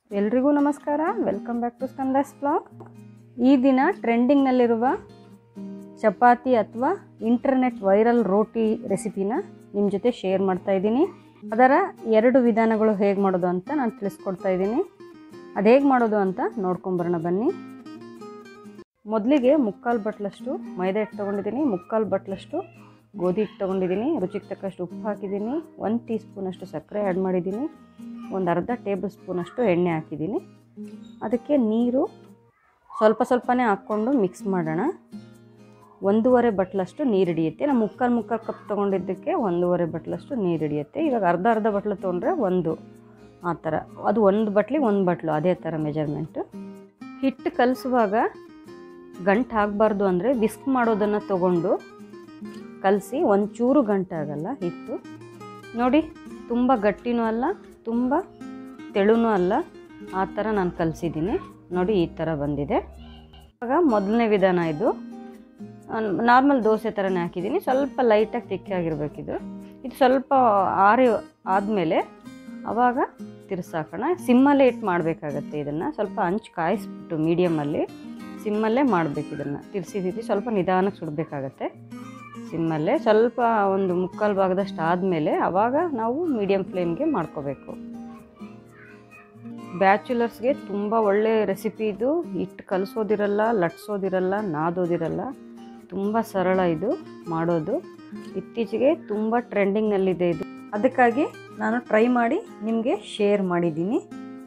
ಎಲ್ರಿಗೂ ನಮಸ್ಕಾರ welcome back to Skanda's blog ಈ ದಿನ ಟ್ರೆಂಡಿಂಗ್ನಲ್ಲಿರುವ ಚಪಾತಿ ಅಥವಾ ಇಂಟರ್ನೆಟ್ ವೈರಲ್ ರೋಟಿ ರೆಸಿಪಿನ ನಿಮ್ಮ ಜೊತೆ ಶೇರ್ ಮಾಡ್ತಾ ಇದ್ದೀನಿ ಅದರ ಎರಡು ವಿಧಾನಗಳು ಹೇಗೆ ಮಾಡೋದು ಅಂತ ನಾನು ತಿಳಿಸ್ಕೊಡ್ತಾ ಇದ್ದೀನಿ ಅದು ಹೇಗೆ ಮಾಡೋದು ಅಂತ ನೋಡ್ಕೊಂಬರೋಣ ಬನ್ನಿ ಮೊದಲಿಗೆ ಮುಕ್ಕಾಲು ಬಟ್ಲಷ್ಟು ಮೈದಾ ಹಿಟ್ಟು ತೊಗೊಂಡಿದ್ದೀನಿ ಮುಕ್ಕಾಲು ಬಟ್ಲಷ್ಟು ಗೋಧಿ ಹಿಟ್ಟು ತೊಗೊಂಡಿದ್ದೀನಿ ರುಚಿಗೆ ತಕ್ಕಷ್ಟು ಉಪ್ಪು ಹಾಕಿದ್ದೀನಿ ಒಂದು ಟೀ ಸ್ಪೂನಷ್ಟು ಸಕ್ಕರೆ ಆ್ಯಡ್ ಮಾಡಿದ್ದೀನಿ ಒಂದು ಅರ್ಧ ಟೇಬಲ್ ಸ್ಪೂನಷ್ಟು ಎಣ್ಣೆ ಹಾಕಿದ್ದೀನಿ ಅದಕ್ಕೆ ನೀರು ಸ್ವಲ್ಪ ಸ್ವಲ್ಪನೇ ಹಾಕ್ಕೊಂಡು ಮಿಕ್ಸ್ ಮಾಡೋಣ ಒಂದೂವರೆ ಬಟ್ಲಷ್ಟು ನೀರು ಹಿಡಿಯುತ್ತೆ ನಾನು ಮುಕ್ಕಾಲು ಮುಕ್ಕಾಲು ಕಪ್ ತೊಗೊಂಡಿದ್ದಕ್ಕೆ ಒಂದೂವರೆ ಬಟ್ಲಷ್ಟು ನೀರು ಹಿಡಿಯುತ್ತೆ ಇವಾಗ ಅರ್ಧ ಅರ್ಧ ಬಟ್ಲು ತೊಗೊಂಡ್ರೆ ಒಂದು ಆ ಥರ ಅದು ಒಂದು ಬಟ್ಲಿಗೆ ಒಂದು ಬಟ್ಲು ಅದೇ ಥರ ಮೆಜರ್ಮೆಂಟು ಹಿಟ್ಟು ಕಲಿಸುವಾಗ ಗಂಟು ಆಗಬಾರ್ದು ಅಂದರೆ ವಿಸ್ಕ್ ಮಾಡೋದನ್ನು ತೊಗೊಂಡು ಕಲಸಿ ಒಂಚೂರು ಗಂಟು ಆಗಲ್ಲ ಹಿಟ್ಟು ನೋಡಿ ತುಂಬ ಗಟ್ಟಿನೂ ಅಲ್ಲ ತುಂಬ ತೆಳುನೂ ಅಲ್ಲ ಆ ಥರ ನಾನು ಕಲಿಸಿದ್ದೀನಿ ನೋಡಿ ಈ ಥರ ಬಂದಿದೆ ಇವಾಗ ಮೊದಲನೇ ವಿಧಾನ ಇದು ನಾರ್ಮಲ್ ದೋಸೆ ಥರನೇ ಹಾಕಿದ್ದೀನಿ ಸ್ವಲ್ಪ ಲೈಟಾಗಿ ತಿಕ್ಕಾಗಿರ್ಬೇಕಿದು ಇದು ಸ್ವಲ್ಪ ಆರಿ ಆದಮೇಲೆ ಆವಾಗ ತಿರ್ಸಾಕೋಣ ಸಿಮ್ಮಲ್ಲೇ ಇಟ್ಟು ಮಾಡಬೇಕಾಗತ್ತೆ ಇದನ್ನು ಸ್ವಲ್ಪ ಹಂಚು ಕಾಯಿಸ್ಬಿಟ್ಟು ಮೀಡಿಯಮಲ್ಲಿ ಸಿಮ್ಮಲ್ಲೇ ಮಾಡಬೇಕು ಇದನ್ನು ತಿರ್ಸಿದ್ದೀವಿ ಸ್ವಲ್ಪ ನಿಧಾನಕ್ಕೆ ಸುಡಬೇಕಾಗತ್ತೆ ಸಿಮ್ಮಲ್ಲೇ ಸ್ವಲ್ಪ ಒಂದು ಮುಕ್ಕಾಲು ಭಾಗದಷ್ಟು ಆದಮೇಲೆ ಆವಾಗ ನಾವು ಮೀಡಿಯಮ್ ಫ್ಲೇಮ್ಗೆ ಮಾಡ್ಕೋಬೇಕು ಬ್ಯಾಚುಲರ್ಸ್ಗೆ ತುಂಬ ಒಳ್ಳೆ ರೆಸಿಪಿ ಇದು ಹಿಟ್ಟು ಕಲಿಸೋದಿರಲ್ಲ ಲಟ್ಸೋದಿರಲ್ಲ ನಾದೋದಿರಲ್ಲ ತುಂಬ ಸರಳ ಇದು ಮಾಡೋದು ಇತ್ತೀಚೆಗೆ ತುಂಬ ಟ್ರೆಂಡಿಂಗ್ನಲ್ಲಿದೆ ಇದು ಅದಕ್ಕಾಗಿ ನಾನು ಟ್ರೈ ಮಾಡಿ ನಿಮಗೆ ಶೇರ್ ಮಾಡಿದ್ದೀನಿ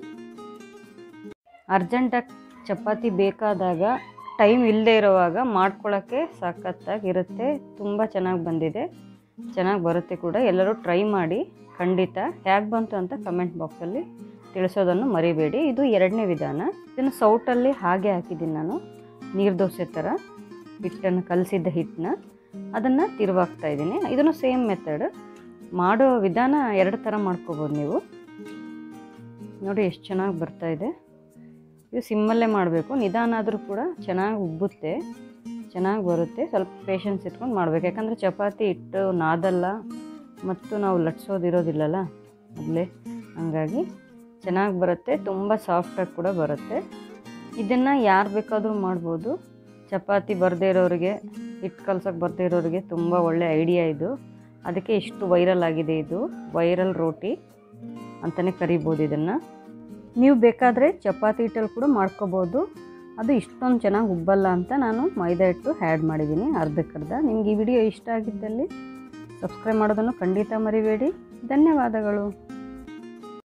ಅರ್ಜೆಂಟಾಗಿ ಚಪಾತಿ ಬೇಕಾದಾಗ ಟೈಮ್ ಇಲ್ಲದೆ ಇರೋವಾಗ ಮಾಡ್ಕೊಳ್ಳೋಕ್ಕೆ ಸಖತ್ತಾಗಿರುತ್ತೆ ತುಂಬ ಚೆನ್ನಾಗಿ ಬಂದಿದೆ ಚೆನ್ನಾಗಿ ಬರುತ್ತೆ ಕೂಡ ಎಲ್ಲರೂ ಟ್ರೈ ಮಾಡಿ ಖಂಡಿತ ಹೇಗೆ ಬಂತು ಅಂತ ಕಮೆಂಟ್ ಬಾಕ್ಸಲ್ಲಿ ತಿಳಿಸೋದನ್ನು ಮರಿಬೇಡಿ ಇದು ಎರಡನೇ ವಿಧಾನ ಇದನ್ನು ಸೌಟಲ್ಲಿ ಹಾಗೆ ಹಾಕಿದ್ದೀನಿ ನಾನು ನೀರು ದೋಸೆ ಥರ ಹಿಟ್ಟನ್ನು ಕಲಸಿದ್ದ ಹಿಟ್ಟನ್ನ ಅದನ್ನು ತಿರುವಾಗ್ತಾ ಇದ್ದೀನಿ ಇದನ್ನು ಸೇಮ್ ಮೆಥಡ್ ಮಾಡೋ ವಿಧಾನ ಎರಡು ಥರ ಮಾಡ್ಕೋಬೋದು ನೀವು ನೋಡಿ ಎಷ್ಟು ಚೆನ್ನಾಗಿ ಬರ್ತಾ ಇದೆ ಇದು ಸಿಮ್ಮಲ್ಲೇ ಮಾಡಬೇಕು ನಿಧಾನ ಆದರೂ ಕೂಡ ಚೆನ್ನಾಗಿ ಉಬ್ಬುತ್ತೆ ಚೆನ್ನಾಗಿ ಬರುತ್ತೆ ಸ್ವಲ್ಪ ಪೇಷನ್ಸ್ ಇಟ್ಕೊಂಡು ಮಾಡಬೇಕು ಯಾಕಂದರೆ ಚಪಾತಿ ಹಿಟ್ಟು ನಾದಲ್ಲ ಮತ್ತು ನಾವು ಲಟ್ಸೋದಿರೋದಿಲ್ಲಲ್ಲ ಮೊದಲೇ ಹಂಗಾಗಿ ಚೆನ್ನಾಗಿ ಬರುತ್ತೆ ತುಂಬ ಸಾಫ್ಟಾಗಿ ಕೂಡ ಬರುತ್ತೆ ಇದನ್ನು ಯಾರು ಬೇಕಾದರೂ ಮಾಡ್ಬೋದು ಚಪಾತಿ ಬರದೇ ಇರೋರಿಗೆ ಹಿಟ್ಟು ಕಲ್ಸೋಕೆ ಬರದೇ ಇರೋರಿಗೆ ತುಂಬ ಒಳ್ಳೆ ಐಡಿಯಾ ಇದು ಅದಕ್ಕೆ ಇಷ್ಟು ವೈರಲ್ ಆಗಿದೆ ಇದು ವೈರಲ್ ರೋಟಿ ಅಂತಲೇ ಕರಿಬೋದು ಇದನ್ನು ನೀವು ಬೇಕಾದರೆ ಚಪಾತಿ ಹಿಟ್ಟಲ್ಲಿ ಕೂಡ ಮಾಡ್ಕೋಬೋದು ಅದು ಇಷ್ಟೊಂದು ಚೆನ್ನಾಗಿ ಉಬ್ಬಲ್ಲ ಅಂತ ನಾನು ಮೈದಾ ಹಿಟ್ಟು ಆ್ಯಡ್ ಮಾಡಿದ್ದೀನಿ ಅರ್ಧಕ್ಕರ್ಧ ನಿಮ್ಗೆ ಈ ವಿಡಿಯೋ ಇಷ್ಟ ಆಗಿದ್ದಲ್ಲಿ ಸಬ್ಸ್ಕ್ರೈಬ್ ಮಾಡೋದನ್ನು ಖಂಡಿತ ಮರಿಬೇಡಿ ಧನ್ಯವಾದಗಳು